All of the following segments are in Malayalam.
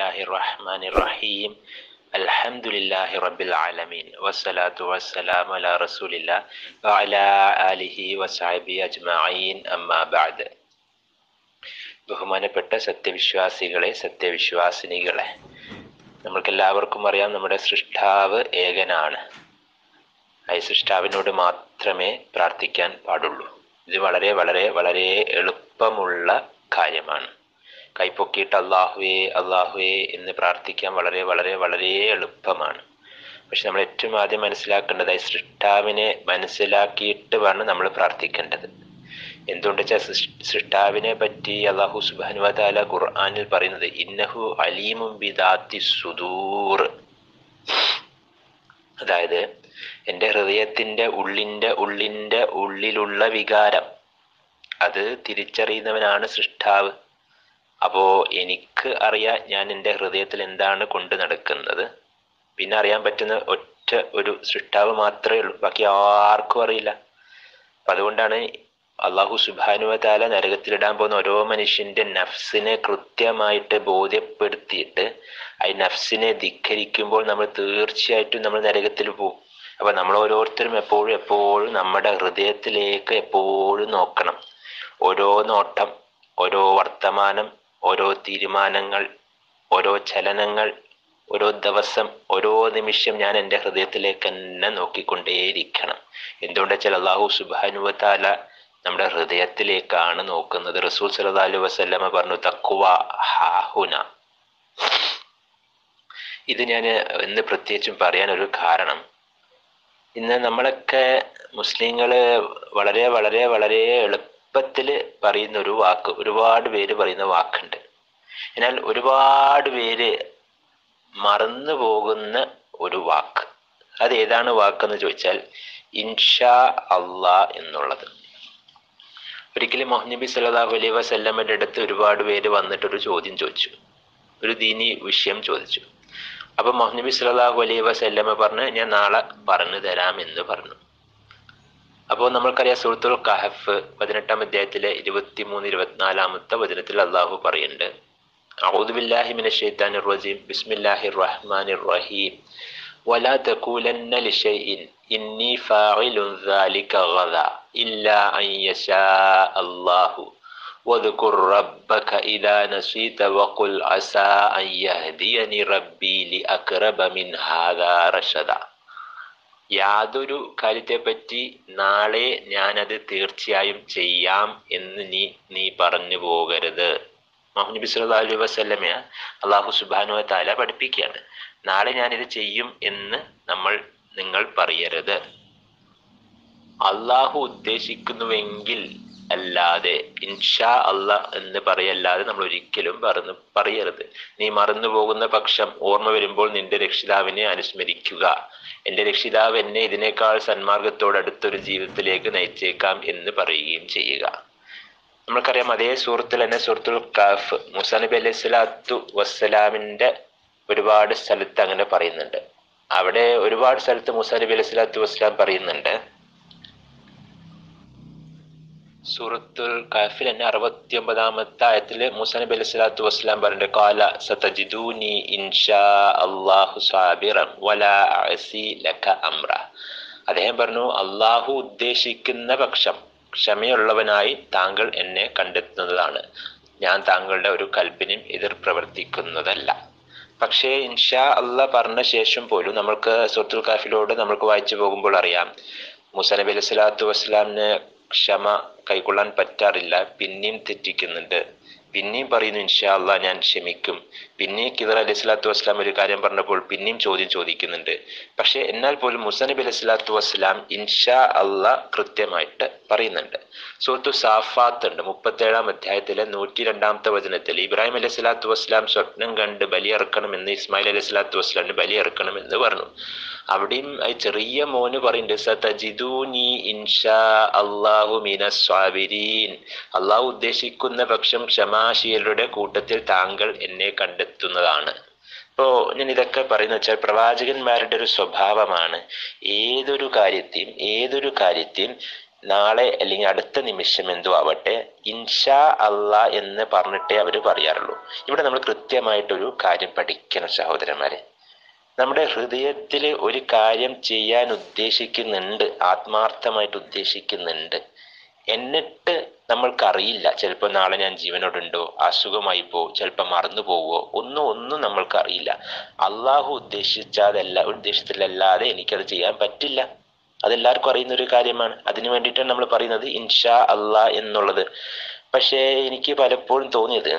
الله الرحمن الرحيم الحمد لله رب العالمين والصلاة والسلام على رسول الله وعلى آله وصحبه أجمعين أما بعد ബഹുമാനപ്പെട്ട സത്യവിശ്വാസികളെ സത്യവിശ്വാസിനികളെ നമ്മൾക്കെല്ലാവർക്കും അറിയാം നമ്മുടെ സൃഷ്ടാവ് ഏകനാണ് ആ സൃഷ്ടാവിനോട് മാത്രമേ പ്രാർത്ഥിക്കാൻ പാടുള്ളൂ ഇത് വളരെ വളരെ വളരെ എളുപ്പമുള്ള കാര്യമാണ് കൈപ്പൊക്കിയിട്ട് അള്ളാഹുവേ അള്ളാഹുവേ എന്ന് പ്രാർത്ഥിക്കാൻ വളരെ വളരെ വളരെ എളുപ്പമാണ് പക്ഷെ നമ്മൾ ഏറ്റവും ആദ്യം മനസ്സിലാക്കേണ്ടത് ഈ സൃഷ്ടാവിനെ മനസ്സിലാക്കിയിട്ട് വേണം നമ്മൾ പ്രാർത്ഥിക്കേണ്ടത് എന്തുകൊണ്ട് വെച്ചാൽ സൃഷ്ടാവിനെ പറ്റി അള്ളാഹു സുബാനുവതാല ഖുർആാനിൽ പറയുന്നത് ഇന്നഹു അലീമും ബിദാത്തി സുദൂർ അതായത് എൻ്റെ ഹൃദയത്തിൻ്റെ ഉള്ളിൻ്റെ ഉള്ളിൻ്റെ ഉള്ളിലുള്ള വികാരം അത് തിരിച്ചറിയുന്നവനാണ് സൃഷ്ടാവ് അപ്പോൾ എനിക്ക് അറിയാം ഞാൻ എൻ്റെ ഹൃദയത്തിൽ എന്താണ് കൊണ്ട് നടക്കുന്നത് പിന്നെ അറിയാൻ പറ്റുന്ന ഒറ്റ ഒരു സൃഷ്ടാവ് മാത്രമേ ഉള്ളൂ ബാക്കി ആർക്കും അറിയില്ല അപ്പം അതുകൊണ്ടാണ് അള്ളാഹു സുബാനുവതാല നരകത്തിലിടാൻ പോകുന്ന ഓരോ മനുഷ്യന്റെ നഫ്സിനെ കൃത്യമായിട്ട് ബോധ്യപ്പെടുത്തിയിട്ട് ആ നഫ്സിനെ ധിക്കരിക്കുമ്പോൾ നമ്മൾ തീർച്ചയായിട്ടും നമ്മൾ നരകത്തിൽ പോകും അപ്പൊ നമ്മൾ ഓരോരുത്തരും എപ്പോഴും എപ്പോഴും നമ്മുടെ ഹൃദയത്തിലേക്ക് എപ്പോഴും നോക്കണം ഓരോ നോട്ടം ഓരോ വർത്തമാനം ഓരോ തീരുമാനങ്ങൾ ഓരോ ചലനങ്ങൾ ഓരോ ദിവസം ഓരോ നിമിഷം ഞാൻ എൻ്റെ ഹൃദയത്തിലേക്ക് തന്നെ നോക്കിക്കൊണ്ടേയിരിക്കണം എന്തുകൊണ്ടാ വെച്ചാൽ അള്ളാഹു സുബാനുവത്താല നമ്മുടെ ഹൃദയത്തിലേക്കാണ് നോക്കുന്നത് റസൂൽ സല്ലാ അലൈഹി വസല്ലമ പറഞ്ഞു തക്കുവ ഹാഹുന ഇത് ഞാൻ ഇന്ന് പ്രത്യേകിച്ചും പറയാൻ ഒരു കാരണം ഇന്ന് നമ്മളൊക്കെ മുസ്ലിങ്ങള് വളരെ വളരെ വളരെ എളുപ്പത്തിൽ പറയുന്ന ഒരു വാക്ക് ഒരുപാട് പേര് പറയുന്ന വാക്കുണ്ട് എന്നാൽ ഒരുപാട് പേര് മറന്നു പോകുന്ന ഒരു വാക്ക് അത് ഏതാണ് വാക്കെന്ന് ചോദിച്ചാൽ ഇൻഷാ അള്ളാ എന്നുള്ളത് ഒരിക്കലും മുഹനബി സല്ലാഹു അലൈഹി വസല്ലമ്മയുടെ അടുത്ത് ഒരുപാട് പേര് വന്നിട്ട് ഒരു ചോദ്യം ചോദിച്ചു ഒരു ദീനി വിഷയം ചോദിച്ചു അപ്പൊ മുഹനബി സല്ലാഹു അലൈഹി വസല്ലമ്മ പറഞ്ഞ് ഞാൻ നാളെ പറഞ്ഞു തരാം എന്ന് പറഞ്ഞു അപ്പോൾ നമ്മൾക്കറിയാം സുഹൃത്തുൽ കഹഫ് പതിനെട്ടാം അധ്യായത്തിലെ ഇരുപത്തിമൂന്ന് ഇരുപത്തിനാലാമത്തെ വചനത്തിൽ അള്ളാഹു പറയുന്നുണ്ട് أعوذ بالله من الشيطان الرجيم بسم الله الرحمن الرحيم ولا تقولن لشيء إني فاعل ذلك غدا إلا أن يشاء الله واذكر ربك إذا نسيت وقل عسى أن يهديني ربي لأقرب من هذا رشدا യാതൊരു കാര്യത്തെപ്പറ്റി നാളെ ഞാനത് തീർച്ചയായും ചെയ്യാം എന്ന് നീ നീ പറഞ്ഞു പോകരുത് മുഹമ്മദ് സല്ലാ അലൈഹി വസ്ലമയ അള്ളാഹു സുബാനു താല പഠിപ്പിക്കുകയാണ് നാളെ ഞാനിത് ചെയ്യും എന്ന് നമ്മൾ നിങ്ങൾ പറയരുത് അള്ളാഹു ഉദ്ദേശിക്കുന്നുവെങ്കിൽ അല്ലാതെ ഇൻഷാ അല്ല എന്ന് പറയല്ലാതെ നമ്മൾ ഒരിക്കലും പറന്ന് പറയരുത് നീ മറന്നു പോകുന്ന പക്ഷം ഓർമ്മ വരുമ്പോൾ നിന്റെ രക്ഷിതാവിനെ അനുസ്മരിക്കുക എൻ്റെ രക്ഷിതാവ് എന്നെ ഇതിനേക്കാൾ സന്മാർഗത്തോട് അടുത്തൊരു ജീവിതത്തിലേക്ക് നയിച്ചേക്കാം എന്ന് പറയുകയും ചെയ്യുക നമ്മൾക്കറിയാം അതേ സുഹൃത്തിൽ തന്നെ സുഹൃത്തുൽ കാഫ് മുസാ നബി അലൈഹി സ്വലാത്തു വസ്സലാമിന്റെ ഒരുപാട് സ്ഥലത്ത് അങ്ങനെ പറയുന്നുണ്ട് അവിടെ ഒരുപാട് സ്ഥലത്ത് മുസാ നബി അലൈഹി സ്വലാത്തു വസ്സലാം പറയുന്നുണ്ട് സൂറത്തുൽ കാഫിൽ തന്നെ അറുപത്തി ഒമ്പതാമത്തെ ആയത്തില് മുസാ നബി അലൈഹി സ്വലാത്തു വസ്സലാം പറയുന്നുണ്ട് കാല സതജിദൂനി ഇൻഷാ അള്ളാഹു സാബിറം വല അസി ലക അമ്ര അദ്ദേഹം പറഞ്ഞു അള്ളാഹു ഉദ്ദേശിക്കുന്ന പക്ഷം ക്ഷമയുള്ളവനായി താങ്കൾ എന്നെ കണ്ടെത്തുന്നതാണ് ഞാൻ താങ്കളുടെ ഒരു കൽപ്പിനും എതിർ പ്രവർത്തിക്കുന്നതല്ല പക്ഷേ ഇൻഷാ അല്ല പറഞ്ഞ ശേഷം പോലും നമ്മൾക്ക് സുഹൃത്തുൽ കാഫിലോട് നമ്മൾക്ക് വായിച്ചു പോകുമ്പോൾ അറിയാം മുസ നബി അലൈഹി സ്വലാത്തു വസ്സലാമിന് ക്ഷമ കൈക്കൊള്ളാൻ പറ്റാറില്ല പിന്നെയും തെറ്റിക്കുന്നുണ്ട് പിന്നെയും പറയുന്നു ഇൻഷാ അള്ളാ ഞാൻ ക്ഷമിക്കും പിന്നെയും കിദർ അലൈഹി സ്വലാത്തു വസ്സലാം ഒരു കാര്യം പറഞ്ഞപ്പോൾ പിന്നെയും ചോദ്യം ചോദിക്കുന്നുണ്ട് പക്ഷെ എന്നാൽ പോലും മുസനബി അലൈഹി സ്വലാത്തു വസ്സലാം ഇൻഷാ അള്ളാ കൃത്യമായിട്ട് പറയുന്നുണ്ട് സുഹൃത്തു സാഫാത്ത് ഉണ്ട് മുപ്പത്തേഴാം അധ്യായത്തിലെ നൂറ്റി രണ്ടാമത്തെ വചനത്തിൽ ഇബ്രാഹിം അലൈഹി സ്വലാത്തു വസ്സലാം സ്വപ്നം കണ്ട് ബലിയിറക്കണമെന്ന് ഇസ്മായിൽ അലൈഹി സ്വലാത്തു വസ്സലാമിന് ബലിയിറക്കണമെന്ന് പറഞ്ഞു അവിടെയും ചെറിയ മോന് പറയുന്നുണ്ട് സതജിദൂനി ഇൻഷാ അള്ളാഹു മിന സ്വാബിരീൻ അള്ളാഹു ഉദ്ദേശിക്കുന്ന പക്ഷം ക്ഷമാശീലരുടെ കൂട്ടത്തിൽ താങ്കൾ എന്നെ കണ്ടെത്തുന്നതാണ് ഇപ്പോ ഞാൻ ഇതൊക്കെ പറയുന്ന വെച്ചാൽ പ്രവാചകന്മാരുടെ ഒരു സ്വഭാവമാണ് ഏതൊരു കാര്യത്തെയും ഏതൊരു കാര്യത്തെയും നാളെ അല്ലെങ്കിൽ അടുത്ത നിമിഷം എന്തോ ആവട്ടെ ഇൻഷാ അള്ളാ എന്ന് പറഞ്ഞിട്ടേ അവർ പറയാറുള്ളൂ ഇവിടെ നമ്മൾ കൃത്യമായിട്ടൊരു കാര്യം പഠിക്കണം സഹോദരന്മാരെ നമ്മുടെ ഹൃദയത്തിൽ ഒരു കാര്യം ചെയ്യാൻ ഉദ്ദേശിക്കുന്നുണ്ട് ആത്മാർത്ഥമായിട്ട് ഉദ്ദേശിക്കുന്നുണ്ട് എന്നിട്ട് നമ്മൾക്കറിയില്ല ചിലപ്പോൾ നാളെ ഞാൻ ജീവനോടുണ്ടോ അസുഖമായി പോവോ ചിലപ്പോൾ മറന്നു പോവോ ഒന്നും ഒന്നും നമ്മൾക്കറിയില്ല അള്ളാഹു ഉദ്ദേശിച്ചതല്ല ഉദ്ദേശത്തിലല്ലാതെ എനിക്കത് ചെയ്യാൻ പറ്റില്ല അതെല്ലാവർക്കും അറിയുന്ന ഒരു കാര്യമാണ് അതിനു വേണ്ടിയിട്ടാണ് നമ്മൾ പറയുന്നത് ഇൻഷാ അള്ളാ എന്നുള്ളത് പക്ഷേ എനിക്ക് പലപ്പോഴും തോന്നിയത്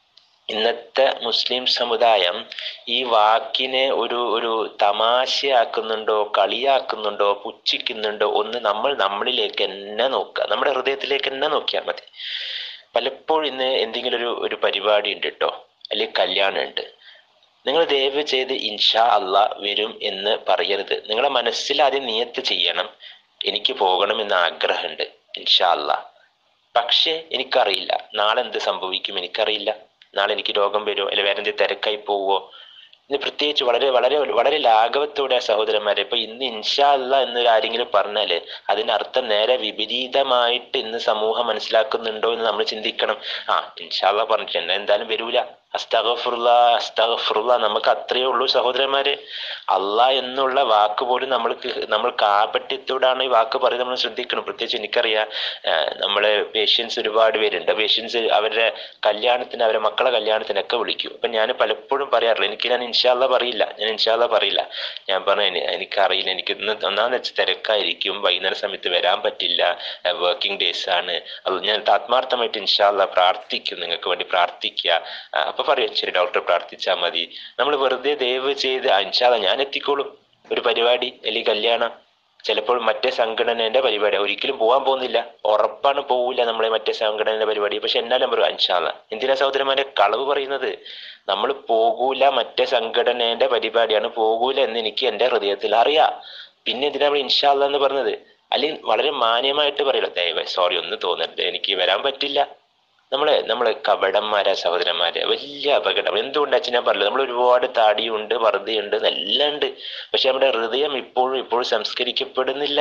ഇന്നത്തെ മുസ്ലിം സമുദായം ഈ വാക്കിനെ ഒരു ഒരു തമാശയാക്കുന്നുണ്ടോ കളിയാക്കുന്നുണ്ടോ പുച്ഛിക്കുന്നുണ്ടോ ഒന്ന് നമ്മൾ നമ്മളിലേക്ക് തന്നെ നോക്കുക നമ്മുടെ ഹൃദയത്തിലേക്ക് തന്നെ നോക്കിയാൽ മതി പലപ്പോഴും ഇന്ന് എന്തെങ്കിലും ഒരു ഒരു പരിപാടി ഉണ്ട് കേട്ടോ അല്ലെങ്കിൽ കല്യാണം ഉണ്ട് നിങ്ങൾ ദയവ് ചെയ്ത് ഇൻഷാ അള്ളാ വരും എന്ന് പറയരുത് നിങ്ങളെ മനസ്സിൽ ആദ്യം നിയത്ത് ചെയ്യണം എനിക്ക് പോകണം എന്ന ആഗ്രഹമുണ്ട് ഇൻഷാ അള്ളാ പക്ഷേ എനിക്കറിയില്ല നാളെ എന്ത് സംഭവിക്കും എനിക്കറിയില്ല നാളെ എനിക്ക് രോഗം വരുമോ അല്ലെങ്കിൽ വേറെ എന്തെങ്കിലും തിരക്കായി പോവോ ഇത് പ്രത്യേകിച്ച് വളരെ വളരെ വളരെ ലാഘവത്തോടെ സഹോദരന്മാരെ ഇപ്പൊ ഇന്ന് ഇൻഷാ അല്ല എന്നൊരു ആരെങ്കിലും പറഞ്ഞാല് അതിന്റെ അർത്ഥം നേരെ വിപരീതമായിട്ട് ഇന്ന് സമൂഹം മനസ്സിലാക്കുന്നുണ്ടോ എന്ന് നമ്മൾ ചിന്തിക്കണം ആ ഇൻഷാ അല്ല പറഞ്ഞിട്ട് എന്നെ എന്തായാലും വരൂല അസ്തഗഫുറുള്ള അസ്തഗഫുറുള്ള നമുക്ക് അത്രയേ ഉള്ളൂ സഹോദരന്മാരെ അള്ളാ എന്നുള്ള വാക്ക് പോലും നമ്മൾക്ക് നമ്മൾ കാപട്യത്തോടാണ് ഈ വാക്ക് പറയുന്നത് നമ്മൾ ശ്രദ്ധിക്കണം പ്രത്യേകിച്ച് എനിക്കറിയാം നമ്മളെ പേഷ്യൻസ് ഒരുപാട് പേരുണ്ട് പേഷ്യൻസ് അവരുടെ കല്യാണത്തിന് അവരെ മക്കളെ കല്യാണത്തിനൊക്കെ വിളിക്കും അപ്പൊ ഞാൻ പലപ്പോഴും പറയാറില്ല എനിക്ക് ഞാൻ ഇൻഷാല്ല പറയില്ല ഞാൻ ഇൻഷാല്ല പറയില്ല ഞാൻ പറഞ്ഞു എനിക്കറിയില്ല എനിക്ക് ഇന്ന് ഒന്നാന്ന് വെച്ച് തിരക്കായിരിക്കും വൈകുന്നേര സമയത്ത് വരാൻ പറ്റില്ല വർക്കിംഗ് ഡേയ്സ് ആണ് അത് ഞാൻ ആത്മാർത്ഥമായിട്ട് ഇൻഷാല്ല പ്രാർത്ഥിക്കും നിങ്ങൾക്ക് വേണ്ടി പ്രാർത്ഥിക്കുക അപ്പൊ പറയും ശരി ഡോക്ടർ പ്രാർത്ഥിച്ചാൽ മതി നമ്മൾ വെറുതെ ദയവ് ചെയ്ത് ഇൻഷാല്ല ഞാൻ എത്തിക്കോളും ഒരു പരിപാടി അല്ലെങ്കിൽ കല്യാണം ചിലപ്പോൾ മറ്റേ സംഘടനയുടെ പരിപാടി ഒരിക്കലും പോകാൻ പോകുന്നില്ല ഉറപ്പാണ് പോവില്ല നമ്മളെ മറ്റേ സംഘടനയുടെ പരിപാടി പക്ഷെ എന്നാലും പറയും അൻഷാല്ല എന്തിനാ സഹോദരന്മാരെ കളവ് പറയുന്നത് നമ്മൾ പോകൂല മറ്റേ സംഘടനയുടെ പരിപാടിയാണ് പോകൂല എന്ന് എനിക്ക് എൻ്റെ ഹൃദയത്തിൽ അറിയാം പിന്നെ എന്തിനാ നമ്മൾ ഇൻഷാല്ല എന്ന് പറഞ്ഞത് അല്ലെങ്കിൽ വളരെ മാന്യമായിട്ട് പറയല്ലോ ദയവായി സോറി ഒന്ന് തോന്നരുത് എനിക്ക് വരാൻ പറ്റില്ല നമ്മളെ നമ്മള് കപടന്മാരാ സഹോദരന്മാരെ വലിയ അപകടം എന്തുകൊണ്ട് അച്ഛൻ ഞാൻ പറഞ്ഞത് നമ്മൾ ഒരുപാട് താടിയുണ്ട് വറുതയുണ്ട് എല്ലാം ഉണ്ട് പക്ഷെ നമ്മുടെ ഹൃദയം ഇപ്പോഴും ഇപ്പോഴും സംസ്കരിക്കപ്പെടുന്നില്ല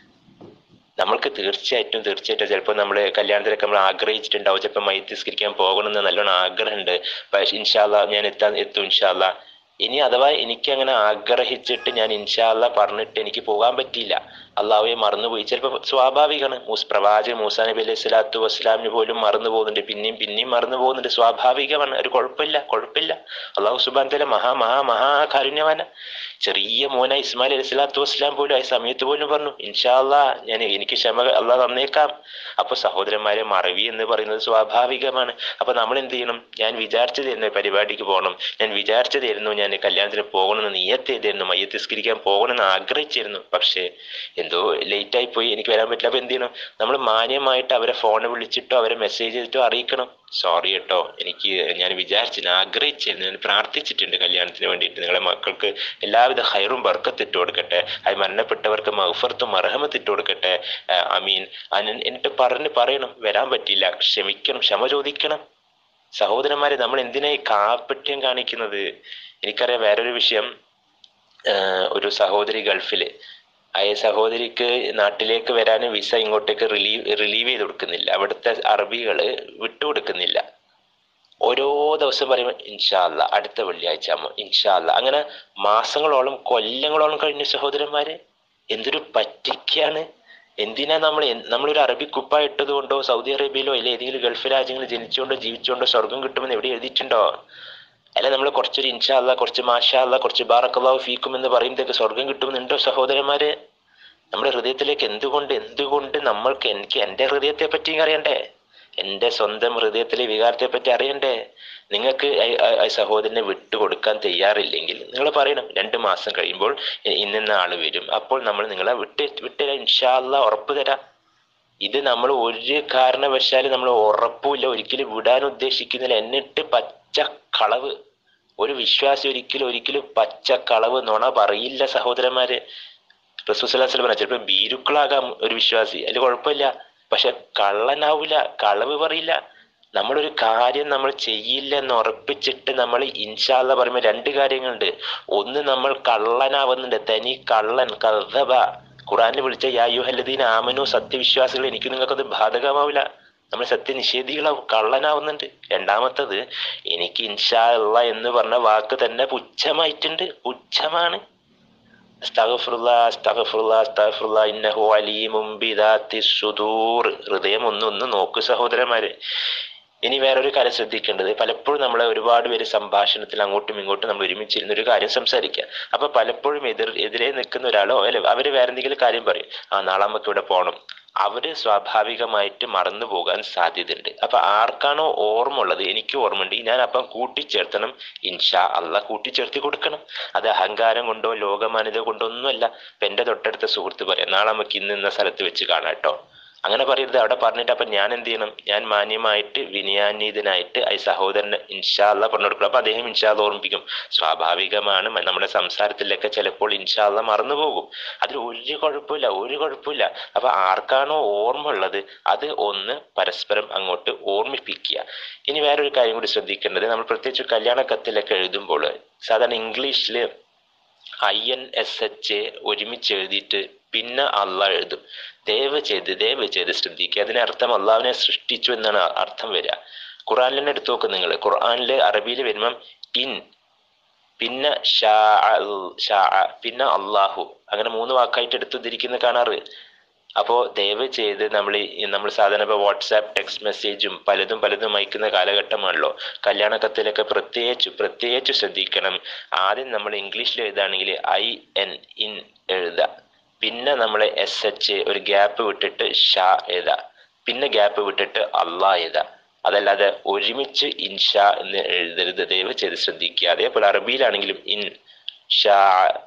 നമ്മൾക്ക് തീർച്ചയായിട്ടും തീർച്ചയായിട്ടും ചിലപ്പോൾ നമ്മൾ കല്യാണത്തിലൊക്കെ നമ്മൾ ആഗ്രഹിച്ചിട്ടുണ്ടാവും ചിലപ്പോൾ മൈത്തിസ്കരിക്കാൻ പോകണമെന്ന് നല്ലോണം ആഗ്രഹമുണ്ട് പക്ഷെ ഇൻഷാല്ല ഞാൻ എത്താൻ എത്തും ഇൻഷാല്ല ഇനി അഥവാ എനിക്ക് അങ്ങനെ ആഗ്രഹിച്ചിട്ട് ഞാൻ ഇൻഷാല്ല പറഞ്ഞിട്ട് എനിക്ക് പോകാൻ പറ്റിയില്ല അള്ളാഹുവെ മറന്നുപോയി ചിലപ്പോൾ സ്വാഭാവികമാണ് മൂസ് പ്രവാചകൻ മൂസാ നബി അലൈഹി സ്വലാത്തു വസ്സലാമിന് പോലും മറന്നു പോകുന്നുണ്ട് പിന്നെയും പിന്നെയും മറന്നു പോകുന്നുണ്ട് സ്വാഭാവികമാണ് ഒരു കുഴപ്പമില്ല കുഴപ്പമില്ല അള്ളാഹു സുബാൻ തല മഹാ മഹാ മഹാ കാരുണ്യവാന ചെറിയ മോന ഇസ്മായിൽ അലൈഹി സ്വലാത്തു വസ്സലാം പോലും ആ സമയത്ത് പോലും പറഞ്ഞു ഇൻഷാല്ലാ ഞാൻ എനിക്ക് ക്ഷമ അള്ളാഹ് തന്നേക്കാം അപ്പൊ സഹോദരന്മാരെ മറവി എന്ന് പറയുന്നത് സ്വാഭാവികമാണ് അപ്പൊ നമ്മൾ എന്ത് ചെയ്യണം ഞാൻ വിചാരിച്ചതായിരുന്നു പരിപാടിക്ക് പോകണം ഞാൻ വിചാരിച്ചതായിരുന്നു ഞാൻ കല്യാണത്തിന് പോകണമെന്ന് നിയത്ത് ചെയ്തിരുന്നു മയ്യത്തിസ്കരിക്കാൻ പോകണമെന്ന് ആഗ്രഹിച്ചിരുന്നു പക്ഷേ എന്തോ ലേറ്റ് ആയി പോയി എനിക്ക് വരാൻ പറ്റില്ല അപ്പൊ എന്ത് ചെയ്യണം നമ്മൾ മാന്യമായിട്ട് അവരെ ഫോൺ വിളിച്ചിട്ടോ അവരെ മെസ്സേജ് ചെയ്തിട്ടോ അറിയിക്കണം സോറി കേട്ടോ എനിക്ക് ഞാൻ വിചാരിച്ചില്ല ആഗ്രഹിച്ചിരുന്നു ഞാൻ പ്രാർത്ഥിച്ചിട്ടുണ്ട് കല്യാണത്തിന് വേണ്ടിയിട്ട് നിങ്ങളെ മക്കൾക്ക് എല്ലാവിധ ഹൈറും ബർക്കത്ത് ഇട്ട് കൊടുക്കട്ടെ അത് മരണപ്പെട്ടവർക്ക് മഹഫർത്തും അർഹമത്ത് ഇട്ട് കൊടുക്കട്ടെ അമീൻ എന്നിട്ട് പറഞ്ഞ് പറയണം വരാൻ പറ്റില്ല ക്ഷമിക്കണം ക്ഷമ ചോദിക്കണം സഹോദരന്മാരെ നമ്മൾ എന്തിനായി കാപ്പട്യം കാണിക്കുന്നത് എനിക്കറിയാം വേറൊരു വിഷയം ഒരു സഹോദരി ഗൾഫില് ആ സഹോദരിക്ക് നാട്ടിലേക്ക് വരാൻ വിസ ഇങ്ങോട്ടേക്ക് റിലീവ് റിലീവ് ചെയ്ത് കൊടുക്കുന്നില്ല അവിടുത്തെ അറബികൾ വിട്ടുകൊടുക്കുന്നില്ല ഓരോ ദിവസം പറയുമ്പോൾ ഇൻഷാല്ല അടുത്ത വെള്ളിയാഴ്ച ആകുമ്പോൾ ഇൻഷാല്ല അങ്ങനെ മാസങ്ങളോളം കൊല്ലങ്ങളോളം കഴിഞ്ഞ സഹോദരന്മാരെ എന്തൊരു പറ്റിക്കാണ് എന്തിനാ നമ്മൾ നമ്മളൊരു അറബി കുപ്പ ഇട്ടത് കൊണ്ടോ സൗദി അറേബ്യയിലോ അല്ലെ ഏതെങ്കിലും ഗൾഫ് രാജ്യങ്ങളിൽ ജനിച്ചുകൊണ്ടോ ജീവിച്ചുകൊണ്ടോ സ്വർഗം കിട്ടുമെന്ന് എവിടെ എഴുതിയിട്ടുണ്ടോ അല്ല നമ്മൾ കുറച്ചൊരു ഇൻഷാ അല്ല കുറച്ച് മാഷാ അല്ല കുറച്ച് ബാറക്കല്ലാവ് ഫീക്കും എന്ന് പറയുമ്പോഴത്തേക്ക് സ്വർഗം കിട്ടുമെന്നുണ്ടോ സഹോദരന്മാരെ നമ്മുടെ ഹൃദയത്തിലേക്ക് എന്തുകൊണ്ട് എന്തുകൊണ്ട് നമ്മൾക്ക് എനിക്ക് എൻ്റെ ഹൃദയത്തെ പറ്റി അറിയണ്ടേ എൻ്റെ സ്വന്തം ഹൃദയത്തിലെ വികാരത്തെ പറ്റി അറിയണ്ടേ നിങ്ങൾക്ക് സഹോദരനെ വിട്ടുകൊടുക്കാൻ തയ്യാറില്ലെങ്കിൽ നിങ്ങൾ പറയണം രണ്ട് മാസം കഴിയുമ്പോൾ ഇന്ന ആള് വരും അപ്പോൾ നമ്മൾ നിങ്ങളെ വിട്ട് വിട്ടുതരാം ഇൻഷാല്ല ഉറപ്പ് തരാം ഇത് നമ്മൾ ഒരു കാരണവശാലും നമ്മൾ ഉറപ്പില്ല ഒരിക്കലും വിടാൻ ഉദ്ദേശിക്കുന്നില്ല എന്നിട്ട് പച്ച കളവ് ഒരു വിശ്വാസി ഒരിക്കലും ഒരിക്കലും പച്ച കളവ് നുണ പറയില്ല സഹോദരന്മാരെ റസൂസലാസ്ലം പറഞ്ഞ ചിലപ്പോൾ ബീരുക്കളാകാം ഒരു വിശ്വാസി അതിൽ കുഴപ്പമില്ല പക്ഷെ കള്ളനാവൂല കളവ് പറയില്ല നമ്മളൊരു കാര്യം നമ്മൾ ചെയ്യില്ല എന്ന് ഉറപ്പിച്ചിട്ട് നമ്മൾ ഇൻഷാല്ല പറയുമ്പോൾ രണ്ട് കാര്യങ്ങളുണ്ട് ഒന്ന് നമ്മൾ കള്ളനാവുന്നുണ്ട് തനി കള്ളൻ കഥബ ഖുറാനിൽ വിളിച്ച യായുഹല്ലദീൻ ആമനു സത്യവിശ്വാസികൾ എനിക്ക് നിങ്ങൾക്കത് ബാധകമാവില്ല നമ്മൾ സത്യനിഷേധികളാവും കള്ളനാവുന്നുണ്ട് രണ്ടാമത്തത് എനിക്ക് ഇൻഷാ അള്ള എന്ന് പറഞ്ഞ വാക്ക് തന്നെ പുച്ഛമായിട്ടുണ്ട് പുച്ഛമാണ് അസ്തഗ്ഫിറുല്ലാ, അസ്തഗ്ഫിറുല്ലാ, അസ്തഗ്ഫിറുല്ലാ, ഇന്നഹു അലീമും ബിദാത്തി സുദൂർ. ഹൃദയം ഒന്ന് ഒന്ന് നോക്കൂ സഹോദരന്മാരെ ഇനി വേറൊരു കാര്യം ശ്രദ്ധിക്കേണ്ടത് പലപ്പോഴും നമ്മളെ ഒരുപാട് പേര് സംഭാഷണത്തിൽ അങ്ങോട്ടും ഇങ്ങോട്ടും നമ്മൾ ഒരുമിച്ചിരുന്ന ഒരു കാര്യം സംസാരിക്കുക അപ്പൊ പലപ്പോഴും എതിർ എതിരെ നിൽക്കുന്ന ഒരാളോ അല്ലെ അവര് വേറെ എന്തെങ്കിലും കാര്യം പറയും ആ നാളെ നമുക്ക് ഇവിടെ പോകണം അവര് സ്വാഭാവികമായിട്ട് മറന്നു പോകാൻ സാധ്യതയുണ്ട് അപ്പൊ ആർക്കാണോ ഓർമ്മ ഉള്ളത് എനിക്ക് ഓർമ്മയുണ്ട് ഞാൻ അപ്പം കൂട്ടിച്ചേർത്തണം ഇൻഷാ അല്ല കൂട്ടിച്ചേർത്തി കൊടുക്കണം അത് അഹങ്കാരം കൊണ്ടോ ലോകമാന്യത കൊണ്ടോ ഒന്നുമല്ല ഇപ്പൊ എന്റെ തൊട്ടടുത്ത സുഹൃത്ത് പറയാം നാളെ നമുക്ക് ഇന്ന് ഇന്ന സ്ഥലത്ത് വെച്ച് കാണാം കേട്ടോ അങ്ങനെ പറയരുത് അവിടെ പറഞ്ഞിട്ട് അപ്പൊ ഞാൻ എന്ത് ചെയ്യണം ഞാൻ മാന്യമായിട്ട് വിനയാന്വിതനായിട്ട് ഈ സഹോദരന് ഇൻഷാല്ല പറഞ്ഞു കൊടുക്കണം അപ്പൊ അദ്ദേഹം ഇൻഷാല്ല ഓർമ്മിപ്പിക്കും സ്വാഭാവികമാണ് മ- നമ്മുടെ സംസാരത്തിലൊക്കെ ചിലപ്പോൾ ഇൻഷാല്ല മറന്നു പോകും അതിൽ ഒരു കുഴപ്പമില്ല ഒരു കുഴപ്പമില്ല അപ്പൊ ആർക്കാണോ ഓർമ്മ ഉള്ളത് അത് ഒന്ന് പരസ്പരം അങ്ങോട്ട് ഓർമ്മിപ്പിക്കുക ഇനി വേറൊരു കാര്യം കൂടി ശ്രദ്ധിക്കേണ്ടത് നമ്മൾ പ്രത്യേകിച്ച് കല്യാണ കത്തിലൊക്കെ എഴുതുമ്പോൾ സാധാരണ ഇംഗ്ലീഷിൽ I N S H A ഒരുമിച്ച് എഴുതിയിട്ട് പിന്നെ അള്ള എഴുതും ദയവ് ചെയ്ത് ദയവ് ചെയ്ത് ശ്രദ്ധിക്കുക അതിനർത്ഥം അള്ളാവിനെ സൃഷ്ടിച്ചു എന്നാണ് അ- അർത്ഥം വരിക ഖുറാനിൽ തന്നെ എടുത്തു നോക്ക് നിങ്ങൾ ഖുർആനിൽ അറബിയിൽ വരുമ്പം ഇൻ പിന്നെ ഷാ ഷാ പിന്നെ അള്ളാഹു അങ്ങനെ മൂന്ന് വാക്കായിട്ട് എടുത്തുതിരിക്കുന്ന കാണാറ് അപ്പോ ദയവ് ചെയ്ത് നമ്മൾ നമ്മൾ സാധാരണ ഇപ്പോൾ വാട്സാപ്പ് ടെക്സ്റ്റ് മെസ്സേജും പലതും പലതും അയക്കുന്ന കാലഘട്ടമാണല്ലോ കല്യാണ കത്തിലൊക്കെ പ്രത്യേകിച്ച് പ്രത്യേകിച്ച് ശ്രദ്ധിക്കണം ആദ്യം നമ്മൾ ഇംഗ്ലീഷിൽ എഴുതുകയാണെങ്കിൽ ഐ എൻ ഇൻ എഴുതുക പിന്നെ നമ്മൾ എസ് എച്ച് ഒരു ഗ്യാപ്പ് വിട്ടിട്ട് ഷാ എഴുതുക പിന്നെ ഗ്യാപ്പ് വിട്ടിട്ട് അള്ളാ എഴുതുക അതല്ലാതെ ഒരുമിച്ച് ഇൻഷാ എന്ന് എഴുതരുത് ദയവ് ചെയ്ത് ശ്രദ്ധിക്കുക അതേപോലെ അറബിയിലാണെങ്കിലും ഇൻ ഷാ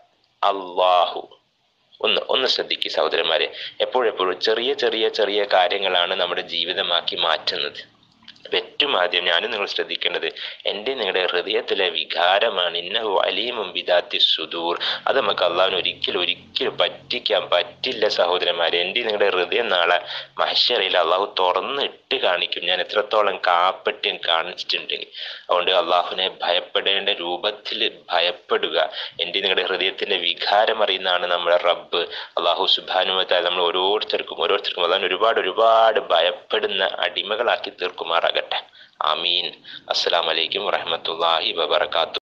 അള്ളാഹു ഒന്ന് ഒന്ന് ശ്രദ്ധിക്കുക സഹോദരന്മാരെ എപ്പോഴെപ്പോഴും ചെറിയ ചെറിയ ചെറിയ കാര്യങ്ങളാണ് നമ്മുടെ ജീവിതമാക്കി മാറ്റുന്നത് അപ്പൊ ഏറ്റവും ആദ്യം ഞാനും നിങ്ങൾ ശ്രദ്ധിക്കേണ്ടത് എൻ്റെ നിങ്ങളുടെ ഹൃദയത്തിലെ വികാരമാണ് ഇന്നഹു അലീമും ബിദാത്തി സുദൂർ അത് നമുക്ക് അള്ളാഹുവിന് ഒരിക്കലും ഒരിക്കലും പറ്റിക്കാൻ പറ്റില്ല സഹോദരന്മാരെ എൻ്റെ നിങ്ങളുടെ ഹൃദയം നാളെ മഹശ്ശറയിൽ അള്ളാഹു തുറന്നിട്ട് കാണിക്കും ഞാൻ എത്രത്തോളം കാപ്പട്യം കാണിച്ചിട്ടുണ്ടെങ്കിൽ അതുകൊണ്ട് അള്ളാഹുവിനെ ഭയപ്പെടേണ്ട രൂപത്തിൽ ഭയപ്പെടുക എൻ്റെ നിങ്ങളുടെ ഹൃദയത്തിന്റെ വികാരം അറിയുന്നതാണ് നമ്മുടെ റബ്ബ് അള്ളാഹു സുബാനുവത്തായ നമ്മൾ ഓരോരുത്തർക്കും ഓരോരുത്തർക്കും അതാണ് ഒരുപാട് ഒരുപാട് ഭയപ്പെടുന്ന അടിമകളാക്കി തീർക്കുമാറാകട്ടെ ആമീൻ അസ്സലാമലൈക്കും വറഹമത്തല്ലാഹി വബർക്കാത്തു